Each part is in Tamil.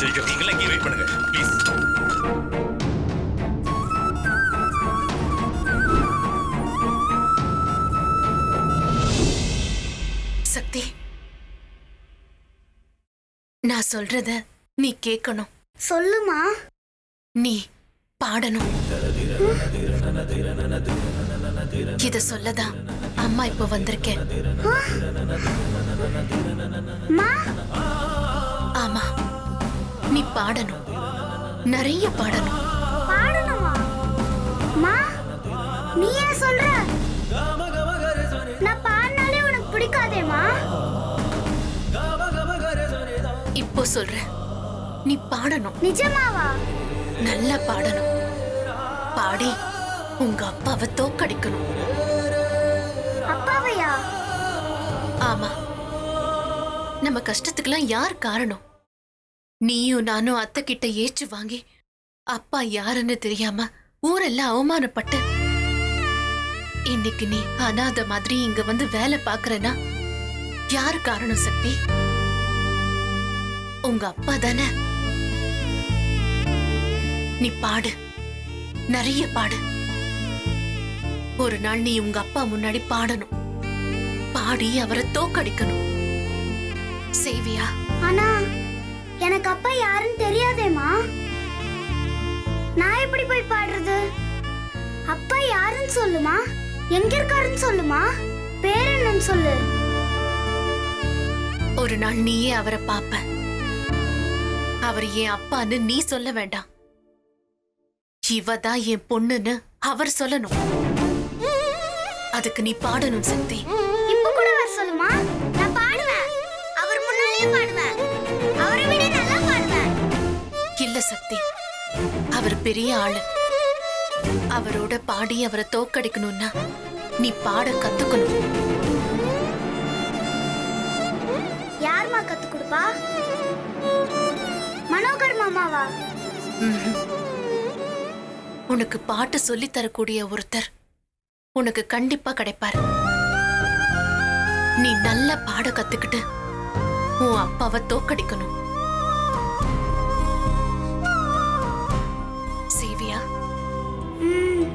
சீக்கிரம் நீங்களாம் இங்கே வெயிட் பண்ணுங்க ப்ளீஸ் சக்தி நான் சொல்றத நீ கேட்கணும் சொல்லுமா நீ பாடணும் இத சொல்லதான் அம்மா இப்ப வந்திருக்கேன் மா ஆமா நீ பாடணும் நிறைய பாடணும் பாடணுமா மா நீ ஏன் சொல்ற நான் பாடினாலே உனக்கு பிடிக்காதேமா இப்போ சொல்றேன் நீ பாடணும் நிஜமாவா நல்லா பாடணும் பாடி உங்க அப்பாவை தோக்கடிக்கணும் அப்பாவையா ஆமா நம்ம கஷ்டத்துக்கெல்லாம் யார் காரணம் நீயும் நானும் அத்தை கிட்ட ஏச்சு வாங்கி அப்பா யாருன்னு தெரியாம ஊரெல்லாம் அவமானப்பட்டு இன்னைக்கு நீ அனாதை மாதிரி இங்க வந்து வேலை பாக்குறனா யார் காரணம் சக்தி உங்க அப்பா தானே நீ பாடு நிறைய பாடு ஒரு நாள் நீ உங்க அப்பா முன்னாடி பாடணும் பாடி அவரை தோக்கடிக்கணும் செய்வியா ஆனா எனக்கு அப்பா யாருன்னு தெரியாதேமா நான் எப்படி போய் பாடுறது அப்பா யாருன்னு சொல்லுமா எங்க இருக்காருன்னு சொல்லுமா பேர் என்னன்னு சொல்லு ஒரு நாள் நீயே அவரை பாப்ப அவர் என் அப்பான்னு நீ சொல்ல வேண்டாம் இவ தான் என் பொண்ணுன்னு அவர் சொல்லணும் அதுக்கு நீ பாடணும் சக்தி இப்ப கூட வர சொல்லுமா நான் பாடுவேன் அவர் முன்னாலேயே பாடுவேன் அவரை விட நல்லா பாடுவேன் இல்ல சக்தி அவர் பெரிய ஆளு அவரோட பாடி அவரை தோக்கடிக்கணும்னா நீ பாட கத்துக்கணும் யாரும்மா கத்து கொடுப்பா மனோகர் மாமாவா ம்ஹும். உனக்கு பாட்டு சொல்லித் தரக்கூடிய ஒருத்தர் உனக்கு கண்டிப்பா கிடைப்பாரு நீ நல்ல பாட கத்துக்கிட்டு உன் அப்பாவை தோக்கடிக்கணும் செய்வியா ம்,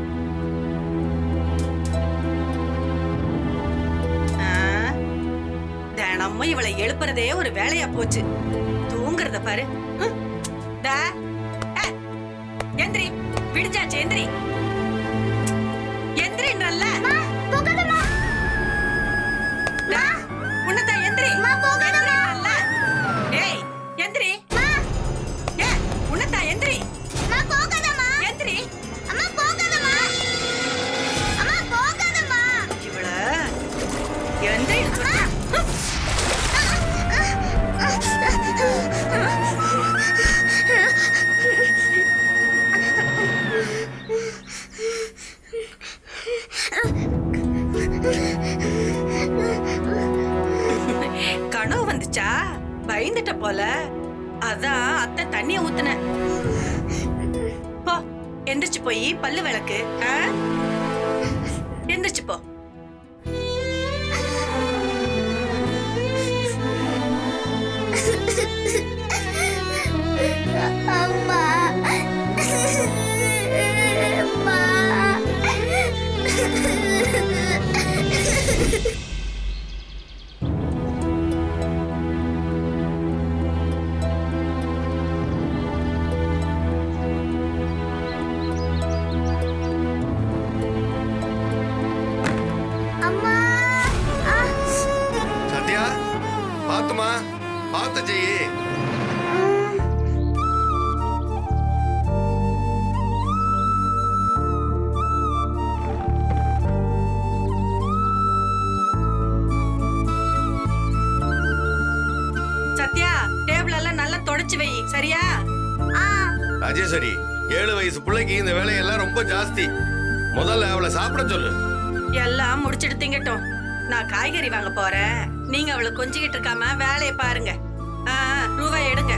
ஆ, தினமும் இவளை எழுப்புறதே ஒரு வேலையா போச்சு தூங்குறத பாரு ஹம். டா, ஏ, எந்திரி விடிஞ்சாச்சு எந்திரி எந்திரின்றல்ல அம்மா, போகாதம்மா. டா, உன்னதான் எந்திரி அம்மா, போகாதம்மா. எந்திரின்றல்ல. ஏய் எந்திரி ஏ உன்னதான் எந்திரி அம்மா, போகாதம்மா. எந்திரி அம்மா, போகாதம்மா. அம்மா, போகாதம்மா. இவள எந்திரி கனவு வந்துச்சா பயந்துட்ட போல அதான் அத்தை தண்ணிய ஊத்துன போ எந்திரிச்சு போய் பல்லு விளக்கு ஆ? எந்திரிச்சு போ அம்மா. அம்மா. அம்மா ஆ, சத்யா பாத்துமா பார்த்து ஜெயி சத்யா டேபிள் எல்லாம் நல்லா தொடச்சு வை சரியா ஆ, ராஜேஸ்வரி ஏழு வயசு பிள்ளைக்கு இந்த வேலையெல்லாம் ரொம்ப ஜாஸ்தி முதல்ல அவளை சாப்பிட சொல்லு எல்லாம் முடிச்சிட்டு திங்கட்டும் நான் காய்கறி வாங்க போறேன் நீங்க அவளை கொஞ்சிக்கிட்டு இருக்காம வேலையை பாருங்க ஆ, ஆ, ரூபாய் எடுங்க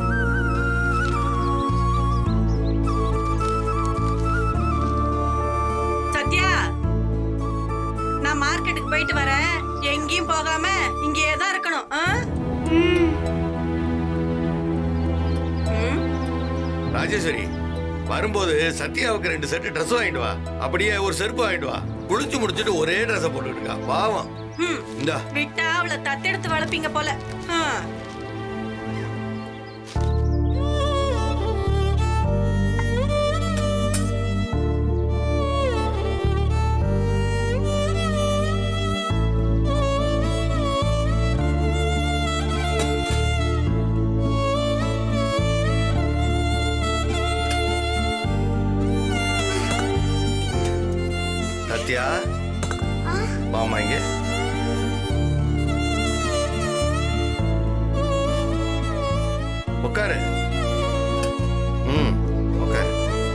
சத்யா நான் மார்க்கெட்டுக்கு போயிட்டு வரேன் எங்கேயும் போகாம இங்கேயே தான் இருக்கணும் ஆ? ம். ராஜேஸ்வரி வரும்போது சத்யாவுக்கு ரெண்டு செட்டு ட்ரெஸ் வாங்கிட்டு வா அப்படியே ஒரு செருப்பு வாங்கிட்டு வா குளிச்சு முடிச்சுட்டு ஒரே ட்ரெஸ்ஸை போட்டுக்கிட்டு இருக்கா பாவம் ம், இந்தா விட்டா அவளை தத்தெடுத்து வளர்ப்பீங்க போல ஆ. சத்யா வாமா இங்க உட்காரு ம் உட்காரு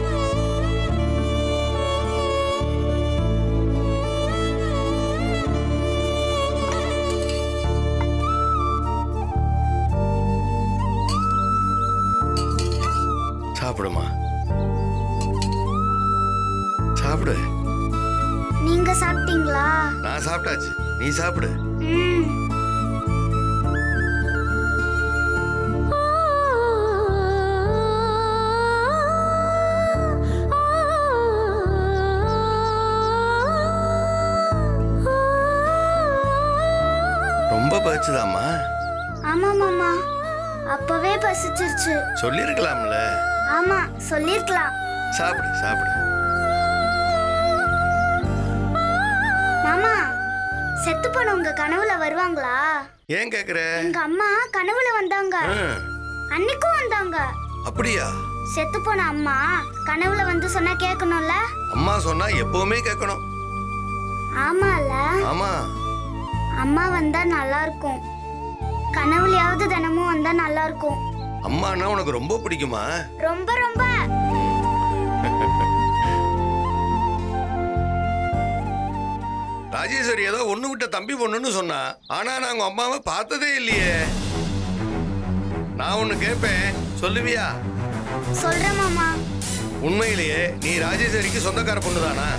சாப்பிடுமா சாப்பிடு நீங்க சாப்பிட்டீங்களா நான் சாப்பிட்டாச்சு நீ சாப்பிடு ம் ரொம்ப பறிச்சுதாம்மா ஆமா மாமா அப்பவே பசிச்சிருச்சு சொல்லியிருக்கலாம்ல ஆமா சொல்லிருக்கலாம் சாப்பிடு சாப்பிடு மாமா செத்து போன உங்க கனவுல வருவாங்களா ஏன் கேக்குற எங்க அம்மா கனவுல வந்தாங்க ஆ, அன்னைக்கும் வந்தாங்க அப்படியா செத்து போன அம்மா கனவுல வந்து சொன்னா கேட்கணும்ல அம்மா சொன்னா எப்பவுமே கேட்கணும் ஆமால ஆமா அம்மா வந்தா நல்லா இருக்கும் கனவுலயாவது தினமும் வந்தா நல்லா இருக்கும் அம்மான்னா உனக்கு ரொம்ப பிடிக்குமா ரொம்ப ரொம்ப ராஜேஸ்வரி ஏதோ ஒண்ணு விட்ட தம்பி பொண்ணுன்னு சொன்னா ஆனா நான் உங்க அம்மாவை பார்த்ததே இல்லையே நான் ஒண்ணு கேட்பேன் சொல்லுவியா சொல்றேன் மாமா உண்மையிலேயே நீ ராஜேஸ்வரிக்கு சொந்தக்கார பொண்ணுதானா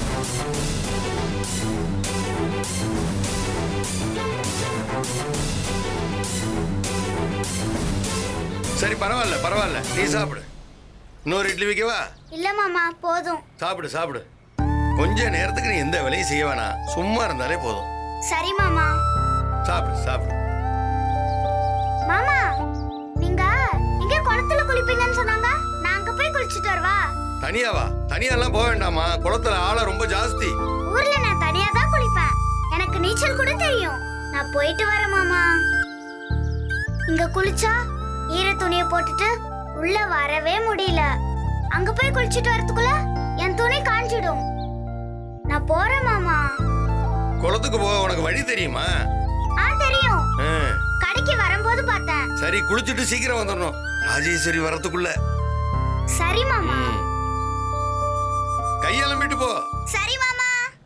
சரி பரவாயில்ல பரவாயில்ல நீ சாப்பிடு இன்னொரு இட்லி வைக்கவா இல்ல மாமா போதும் சாப்பிடு சாப்பிடு கொஞ்ச நேரத்துக்கு நீ எந்த வேலையும் செய்ய வேணாம் சும்மா இருந்தாலே போதும் சரி மாமா சாப்பிடு சாப்பிடு மாமா நீங்க இங்க குளத்துல குளிப்பீங்கன்னு சொன்னாங்க நான் அங்க போய் குளிச்சுட்டு வரவா தனியாவா தனியாலாம் போக வேண்டாமா குளத்துல ஆழம் ரொம்ப ஜாஸ்தி ஊர்ல நான் தனியா தான் குளிப்பேன் எனக்கு நீச்சல் கூட தெரியும் நான் போயிட்டு வரேன் மாமா இங்க குளிச்சா ஈர துணியை போட்டுட்டு உள்ள வரவே முடியல அங்க போய் குளிச்சுட்டு வரதுக்குள்ள என் துணி காஞ்சிடும் நான் போறேன் மாமா குளத்துக்கு போக உனக்கு வழி தெரியுமா ஆ தெரியும் ஆ, கடைக்கு வரும்போது பார்த்தேன் சரி குளிச்சுட்டு சீக்கிரம் வந்துடணும் ராஜேஸ்வரி வரத்துக்குள்ள சரி மாமா ம். கையெல்லாம் போ சரி மாமா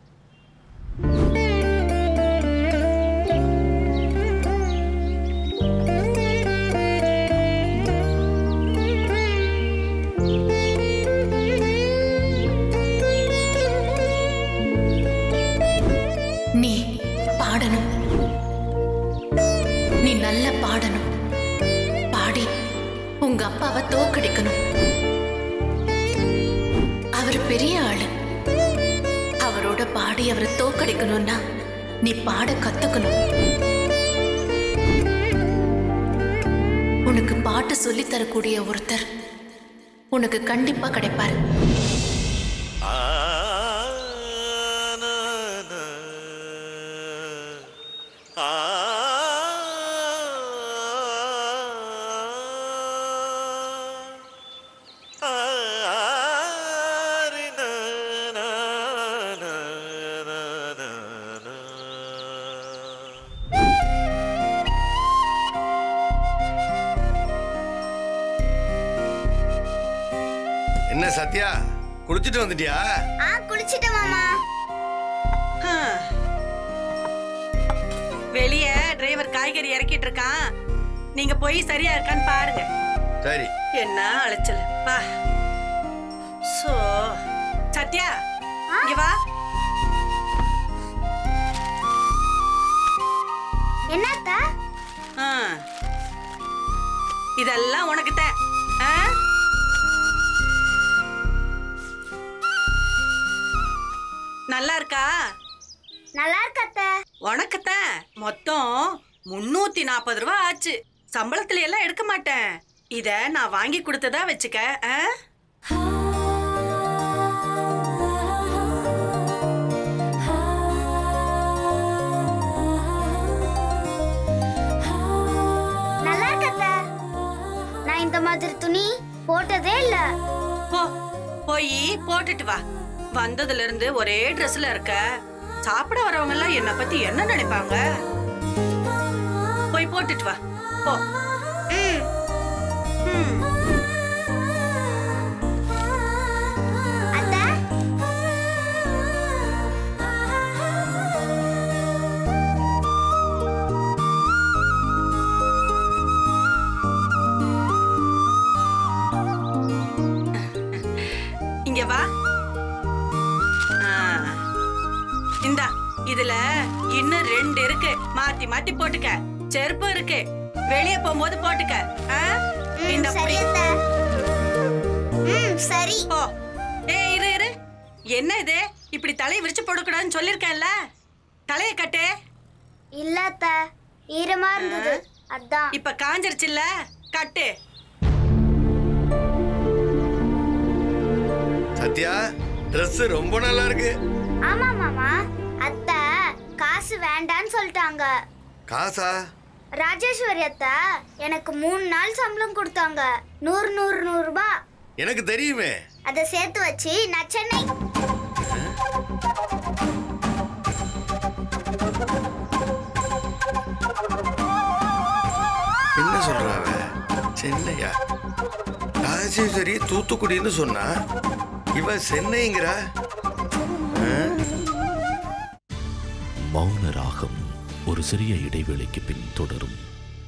நீ பாடணும் நீ நல்லா பாடணும் பாடி உங்க அப்பாவை தோக்கடிக்கணும் அவர் பெரிய ஆளு அவரோட பாடி அவரை தோக்கடிக்கணும்னா நீ பாட கத்துக்கணும் உனக்கு பாட்டு சொல்லித் தரக்கூடிய ஒருத்தர் உனக்கு கண்டிப்பா கிடைப்பாரு என்ன சத்யா குளிச்சுட்டு வந்துட்டியா ஆ குளிச்சிட்டேன் மாமா ஆ. வெளிய டிரைவர் காய்கறி இறக்கிட்டு இருக்கான் நீங்க போய் சரியா இருக்கான்னு பாருங்க சரி என்ன அலைச்சல் பா சோ சத்யா இங்க வா என்னத்த ஆ. இதெல்லாம் உனக்கு தான் ஆ? நல்லா இருக்கா நல்லா இருக்கு அத்தை உனக்குத்தான் மொத்தம் முன்னூத்தி நாற்பது ரூபா ஆச்சு சம்பளத்துல எல்லாம் எடுக்க மாட்டேன் இத நான் வாங்கி கொடுத்ததா வச்சுக்க ஆ? நல்லா இருக்கு அத்தை நான் இந்த மாதிரி துணி போட்டதே இல்ல போ போய் போட்டுட்டு வா வந்ததுல இருந்து ஒரே ட்ரெஸ்ல இருக்க சாப்பிட வரவங்க எல்லாம் என்ன பத்தி என்ன நினைப்பாங்க போய் போட்டுட்டு வா போ ம். அத்தை இங்க வா ஆ. இந்தா இதுல இன்னும் ரெண்டு இருக்கு மாத்தி மாத்தி போட்டுக்க செருப்பு இருக்கு வெளிய போகும்போது போட்டுக்க ஆ? ம், இந்த சரி புடி. அத்தை ம் சரி போ ஏய் இரு இரு என்ன இது இப்படி தலையை விரிச்சு போடக்கூடாதுன்னு சொல்லிருக்கேன்ல தலைய கட்டு இல்ல அத்தை ஈரமா இருந்தது அதான் இப்ப காஞ்சிருச்சுல்ல கட்டு சத்யா Dress ரொம்ப நல்லா இருக்கு ஆமா மாமா அத்தை காசு வேண்டான்னு சொல்லிட்டாங்க காசா ராஜேஸ்வரி அத்தை எனக்கு மூணு நாள் சம்பளம் கொடுத்தாங்க நூறு நூறு நூறு ரூபாய் எனக்கு தெரியுமே அதை சேர்த்து வச்சு நான் சென்னை என்ன சொல்றா அவ சென்னையா ராஜேஸ்வரி தூத்துக்குடின்னு சொன்னா இவ சென்னைங்கிறா மௌன ராகம் ஒரு சிறிய இடைவேளைக்கு பின் தொடரும்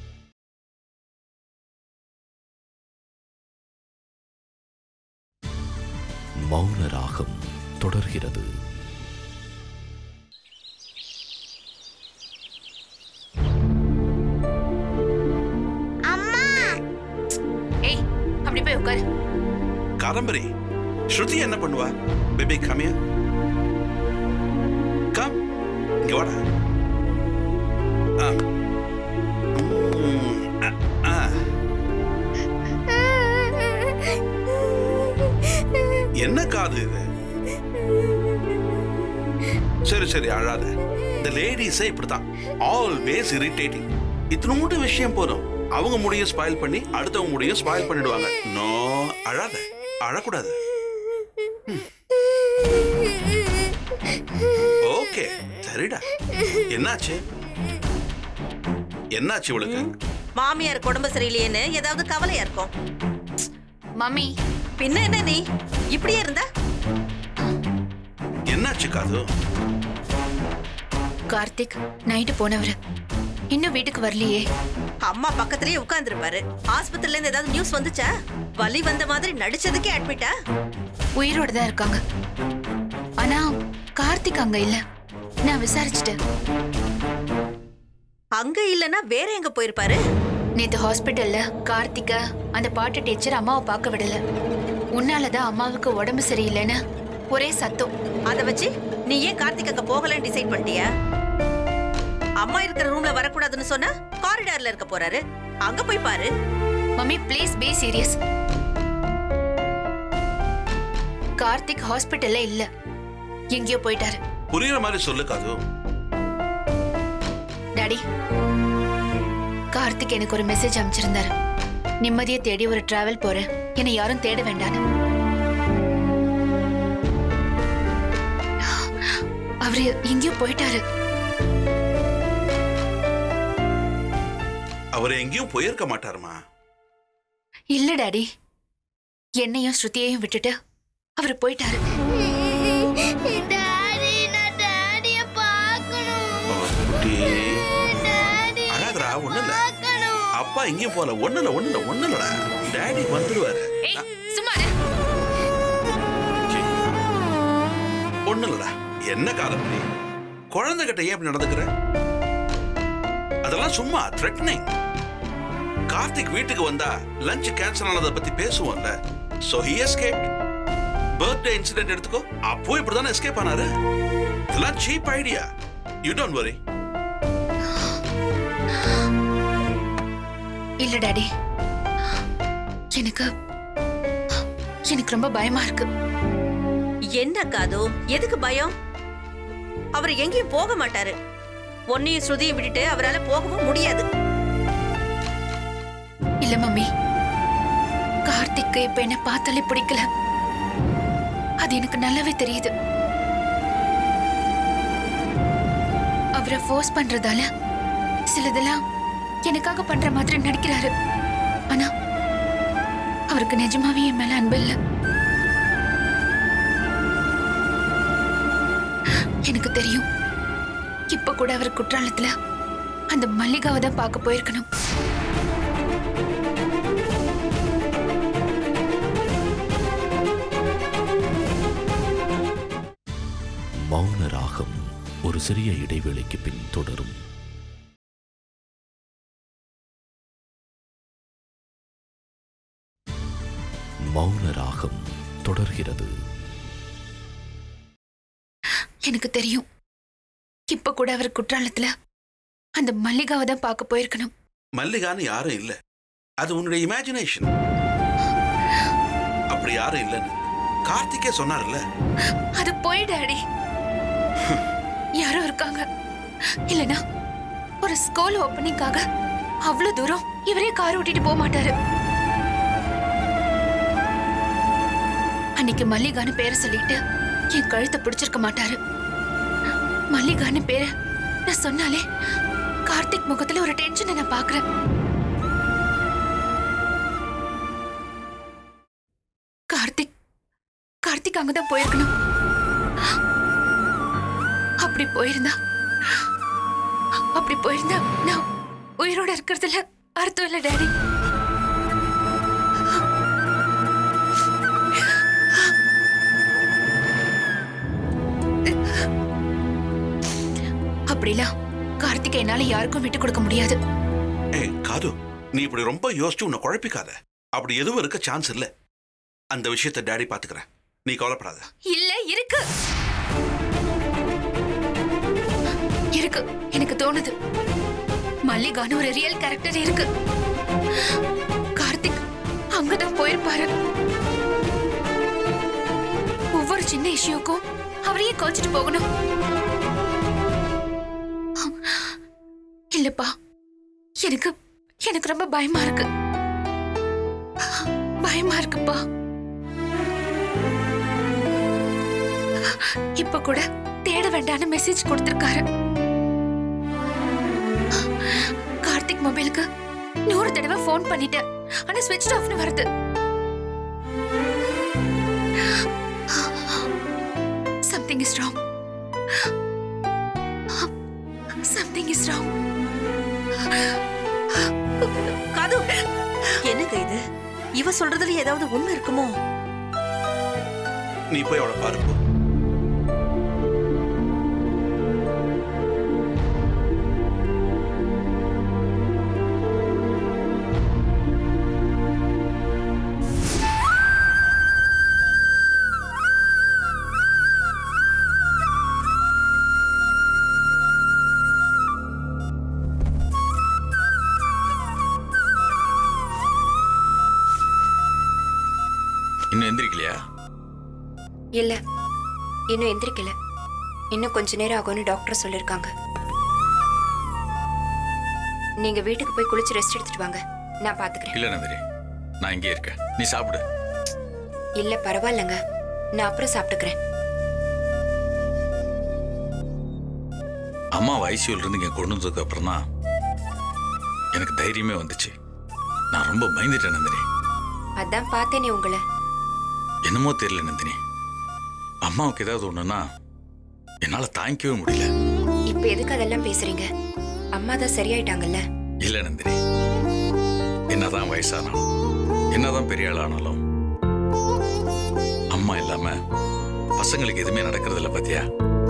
மௌன ராகம் தொடர்கிறது அம்மா ஏய் அப்படி போய் உட்காரு காதம்பரி ஸ்ருதி என்ன பண்ணுவா பேபி கமியா கம் இங்க வாடா ஆ. ம், அ, ஆ. என்ன காது இது சரி சரி அழாத இந்த லேடிஸே இப்படித்தான் ஆல்வேஸ் இரிட்டேட்டிங் இத்தினோண்டு விஷயம் போதும் அவங்க முடியும் ஸ்பாயில் பண்ணி அடுத்தவங்க முடியும் ஸ்பாயில் பண்ணிடுவாங்க நோ அழாத அழக்கூடாது ஓகே சரிடா என்னாச்சு என்னாச்சு இவளுக்கு மாமியார் உடம்பு சரியில்லையேன்னு ஏதாவது கவலையா இருக்கும் மம்மி பின்ன என்ன நீ இப்படியே இருந்தா என்னாச்சு காது கார்த்திக் நைட்டு போனவர் இன்னும் வீட்டுக்கு வரலையே அம்மா பக்கத்துலயே உட்கார்ந்துருப்பாரு ஆஸ்பத்திரில இருந்து ஏதாவது நியூஸ் வந்துச்சா வலி வந்த மாதிரி நடிச்சதுக்கே அட்மிட்டா உயிரோட தான் இருக்காங்க ஆனா கார்த்திக் அங்க இல்ல நான் விசாரிச்சுட்டேன் அங்க இல்லனா வேற எங்க போயிருப்பாரு நேத்து ஹாஸ்பிட்டல்ல கார்த்திக அந்த பாட்டு டீச்சர் அம்மாவை பார்க்க விடல உன்னாலதான் அம்மாவுக்கு உடம்பு சரியில்லைன்னு ஒரே சத்தம் அத வச்சு நீ ஏன் கார்த்திக் அங்க போகலன்னு டிசைட் பண்ணிட்டியா அம்மா இருக்கிற ரூம்ல வரக்கூடாதுன்னு சொன்னா காரிடார்ல இருக்க போறாரு அங்க போய் பாரு mummy please be serious Karthik ஹாஸ்பிட்டல்ல இல்ல எங்கேயோ போயிட்டாரு புரியுற மாதிரி சொல்லு காது டாடி கார்த்திக் எனக்கு ஒரு மெசேஜ் அனுப்பிச்சிருந்தாரு நிம்மதியை தேடி ஒரு டிராவல் போறேன் என்னை யாரும் தேட வேண்டான்னு அவரு எங்கேயோ போயிட்டாரு அவர் எங்கேயும் போயிருக்க மாட்டாருமா இல்ல டாடி என்னையும் ஸ்ருதியையும் விட்டுட்டு அவர் போயிட்டாரு டாடி நான் டாடிய பார்க்கணும் குட்டி டாடி அழாதடா ஒண்ணு இல்ல பார்க்கணும் அப்பா எங்கேயும் போல ஒண்ணு இல்ல ஒண்ணு இல்ல ஒண்ணு இல்லடா டேடி வந்துருவாரு ஏய் சும்மா இரு. ஒண்ணு இல்லடா என்ன காலம் நீ குழந்தைகிட்ட ஏன் இப்படி நடந்துக்கிற அதெல்லாம் சும்மா த்ரெட்னிங் கார்த்திக் வீட்டுக்கு வந்தா லஞ்ச் கேன்சல் ஆனதை பத்தி பேசுவோம்ல so he escape birthday incident எடுத்துக்கோ அப்போ இப்படிதானே எஸ்கேப் ஆனாரு இதெல்லாம் cheap idea you don't worry இல்ல டாடி எனக்கு எனக்கு ரொம்ப பயமா இருக்கு என்ன காது எதுக்கு பயம் அவர் எங்கேயும் போக மாட்டாரு பொன்னையும் ஸ்ருதியும் விட்டுட்டு அவரால போகவும் முடியாது இல்ல மம்மி கார்த்திக்கு இப்ப என்ன பார்த்தாலே பிடிக்கல அது எனக்கு நல்லாவே தெரியுது அவரை ஃபோர்ஸ் பண்றதால சிலதெல்லாம் எனக்காக பண்ற மாதிரி நடிக்கிறாரு ஆனா அவருக்கு நிஜமாவே என் மேல அன்பு இல்ல எனக்கு தெரியும் இப்ப கூட அவர் குற்றாலத்துல அந்த மல்லிகாவை தான் பார்க்க போயிருக்கணும் மௌன ராகம் ஒரு சிறிய இடைவேளைக்கு பின் தொடரும் மௌன ராகம் தொடர்கிறது எனக்கு தெரியும் இப்ப கூட அவர் குற்றாலத்துல அந்த மல்லிகாவை தான் பார்க்க போயிருக்கணும் மல்லிகான்னு யாரும் இல்ல அது உன்னுடைய இமேஜினேஷன் அப்படி யாரும் இல்லைன்னு கார்த்திகே சொன்னார்ல அது போய் டாடி யாரோ இருக்காங்க இல்லனா ஒரு ஸ்கூல் ஓப்பனிங்காக அவ்வளவு தூரம் இவரே கார் ஓட்டிட்டு போக மாட்டாரு அன்னைக்கு மல்லிகான்னு பேரை சொல்லிட்டு என் கழுத்தை பிடிச்சிருக்க மாட்டாரு மல்லிகான்னு பேரை நான் சொன்னாலே கார்த்திக் முகத்துல ஒரு டென்ஷனை நான் பாக்குறேன் கார்த்திக் கார்த்திக் அங்கதான் போயிருக்கணும் அப்படி போயிருந்தா அப்படி போயிருந்தா நான் உயிரோட இருக்கிறதுல அர்த்தம் இல்ல டாடி அப்படிலாம் கார்த்திகை என்னால யாருக்கும் விட்டு கொடுக்க முடியாது ஏய் காது நீ இப்படி ரொம்ப யோசிச்சு உன்னை குழப்பிக்காத அப்படி எதுவும் இருக்க சான்ஸ் இல்ல அந்த விஷயத்தை டேடி பாத்துக்கிறேன் நீ கவலைப்படாத இல்ல இருக்கு இருக்கு எனக்கு தோணுது மல்லிகான்னு ஒரு ரியல் கேரக்டர் இருக்கு கார்த்திக் அங்கதான் போயிருப்பாரு ஒவ்வொரு சின்ன இஷ்யூக்கும் அவரையே கோச்சிட்டு போகணும் இல்லப்பா எனக்கு எனக்கு ரொம்ப பயமா இருக்கு பயமா இருக்குப்பா இப்ப கூட தேட வேண்டாம்னு மெசேஜ் கொடுத்திருக்காரு கார்த்திக் மொபைலுக்கு நூறு தடவை ஃபோன் பண்ணிட்டேன் ஆனா ஸ்விட்ச் ஆஃப்னு வருது something is wrong something is wrong காது என்னங்க இது இவ சொல்றதுல ஏதாவது உண்மை இருக்குமோ நீ போய் அவளை பாரு போ இன்னும் எந்திரிக்கலையா இல்ல இன்னும் எந்திரிக்கல இன்னும் கொஞ்ச நேரம் ஆகும்னு டாக்டர் சொல்லிருக்காங்க நீங்க வீட்டுக்கு போய் குளிச்சு ரெஸ்ட் எடுத்துட்டு வாங்க நான் பாத்துக்கிறேன் இல்ல நந்தினி நான் இங்கே இருக்கேன் நீ சாப்பிடு இல்ல பரவாயில்லங்க நான் அப்புறம் சாப்பிட்டுக்கிறேன் அம்மா ஐசியூல இருந்து இங்க கொண்டு வந்ததுக்கு அப்புறம் தான் எனக்கு தைரியமே வந்துச்சு நான் ரொம்ப பயந்துட்டேன் நந்தினி அதான் பார்த்தேனே உங்களை என்னமோ தெரியல நந்தினி அம்மாவுக்கு ஏதாவது ஒண்ணுன்னா என்னால தாங்கிக்கவே முடியல இப்ப எதுக்கு அதெல்லாம் பேசுறீங்க அம்மா தான் சரியாயிட்டாங்கல்ல இல்ல நந்தினி என்னதான் வயசானாலும் என்னதான் பெரிய ஆளானாலும் அம்மா இல்லாம பசங்களுக்கு எதுவுமே நடக்கிறது இல்ல பாத்தியா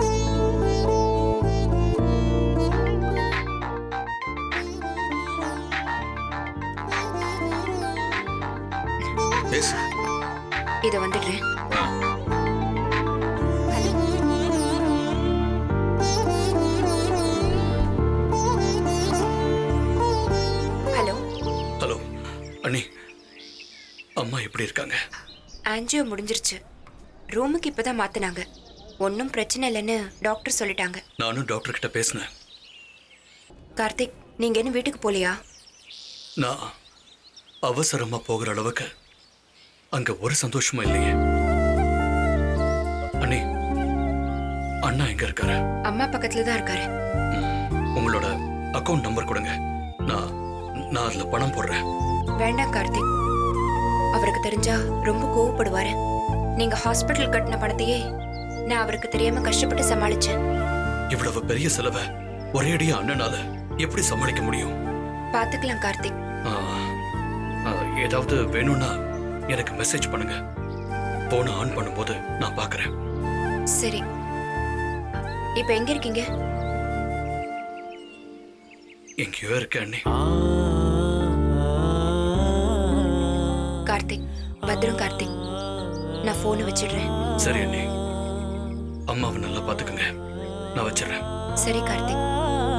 பேசு இத வந்துடுறேன் ஆ. அண்ணி அம்மா எப்படி இருக்காங்க ஆன்ஜியோ முடிஞ்சிருச்சு ரூமுக்கு இப்பதான் மாத்தினாங்க ஒன்றும் பிரச்சனை இல்லைன்னு டாக்டர் சொல்லிட்டாங்க நானும் டாக்டர் கிட்ட பேசினேன் கார்த்திக் நீங்க என்ன வீட்டுக்கு போலியா நான் அவசரமா போகிற அளவுக்கு அங்க ஒரு சந்தோஷமும் இல்லையே அண்ணி அண்ணா எங்க இருக்காரு அம்மா பக்கத்துல தான் இருக்காரு உங்களோட அக்கவுண்ட் நம்பர் கொடுங்க நான் நான் அதுல பணம் போடுறேன் வேண்டாம் கார்த்திக் அவருக்கு தெரிஞ்சா ரொம்ப கோவப்படுவாரு நீங்க ஹாஸ்பிட்டல் கட்டின பணத்தையே நான் அவருக்கு தெரியாம கஷ்டப்பட்டு சமாளிச்சேன் இவ்வளவு பெரிய செலவை ஒரேடியா அண்ணனால எப்படி சமாளிக்க முடியும் பாத்துக்கலாம் கார்த்திக் ஆ, ஆ, ஏதாவது வேணும்னா எனக்கு மெசேஜ் பண்ணுங்க போன ஆன் பண்ணும்போது நான் பார்க்கறேன் சரி இப்ப எங்க இருக்கீங்க எங்கேயோ இருக்கேன் அண்ணி கார்த்திக் பத்ரம் கார்த்திக் நான் போனை வச்சிடுறேன் சரி அண்ணி அம்மாவை நல்லா பாத்துக்கங்க நான் வச்சிடுறேன் சரி கார்த்திக்